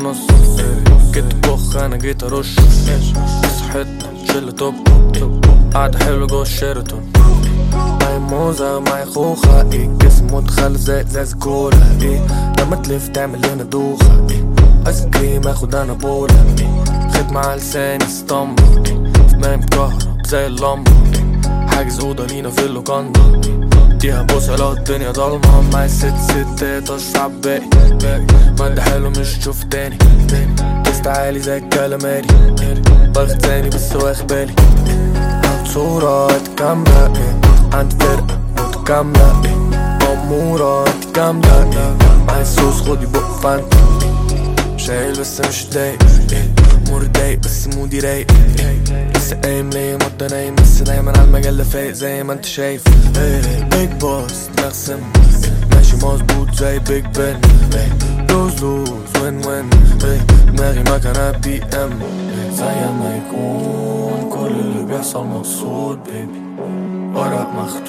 النص جيت بخ انا جيت ارش صحتنا شلة توب قاعدة حلوة جوه الشيراتون معي موزة معي خوخة ايه جسم متخلف زي ازاز كولا ايه لما تلف تعمل لنا دوخة ايه ايس كريم اخد انا بولا ايه خد مع لساني اسطمبة ايه في دماغي مكهرب زي اللمبة ايه حاجز اوضة لينا في اللوكاندا اديها بوسة لو الدنيا ضلمة معايا ست ستات اشرب باقي مادة حلو مش تشوف تاني تست عالي زي الكلاماري باخد تاني بس واخد بالي هاخد صورة كاملة ايه عندي فرقة متكاملة ايه أمورة انت كاملة ايه عايز صوص خدي بق فانتا شايل بس مش ضايق ايه مور ضايق بس مودي رايق ايه لسه قايم ليا مدة نايم بس دايما على المجلة فايق زي ما انت شايف ايه بيج بوس نغسم إيه، ماشي مظبوط زي بيج بن ايه لوز لوز وين وين ايه دماغي مكنة بي ام إيه، زي ما يكون كل اللي بيحصل مقصود بيبي ورق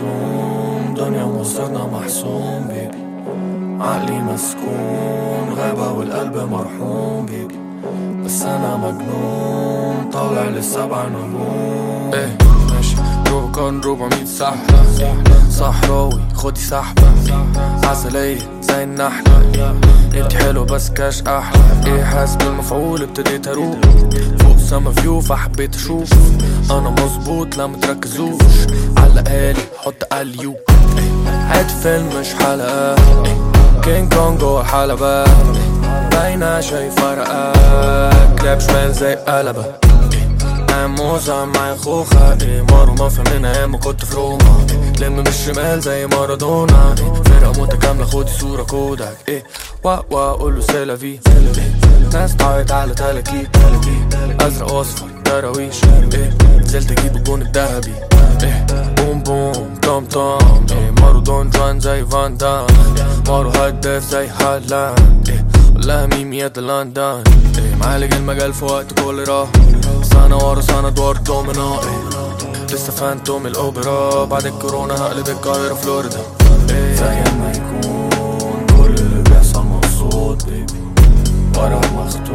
مختوم دنيا مصيرنا محسوم بيبي عقلي مسكون غابة والقلب مرحوم بيبي بس انا مجنون طالع للسبع نجوم ايه ماشي روكان 400 سحبة صحراوي خدي سحبة عسلية زي النحلة انت حلو بس كاش احلى ايه حاسس بالمفعول ابتديت اروح فوق سما فيو فحبيت اشوف انا مظبوط لا متركزوش علقالي حط اليو هات فيلم مش حلقة كينج كونج جوه حلبة باينة شايفة رقاك كلاب شمال زي قلبة معايا موزة معايا خوخة ايه مارو ما فهمنا ايام ما كنت في روما إيه، لم من الشمال زي مارادونا ايه فرقة متكاملة خدي صورة كودك ايه وا وا قوله سيلافي إيه ناس تعيط على تلاكيك ازرق واصفر دراويش ايه نزلت اجيب الجون الذهبي ايه بوم بوم توم توم ايه مارو دون جوان زي فان دام مارو هداف زي هالاند ايه والله ميميات لندن ايه معالج المجال في وقت كل راح سنة ورا سنة ادوار دومينو ايه لسه فانتوم الاوبرا بعد الكورونا هقلب القاهرة فلوريدا ايه زي ما يكون كل اللي بيحصل مقصود بيبي ورق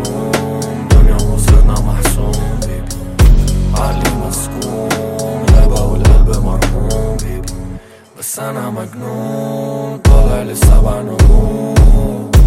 مختوم دنيا مصيرنا محسوم بيبي عقلي مسكون غابة والقلب مرحوم بيبي بس انا مجنون طالع للسبع نجوم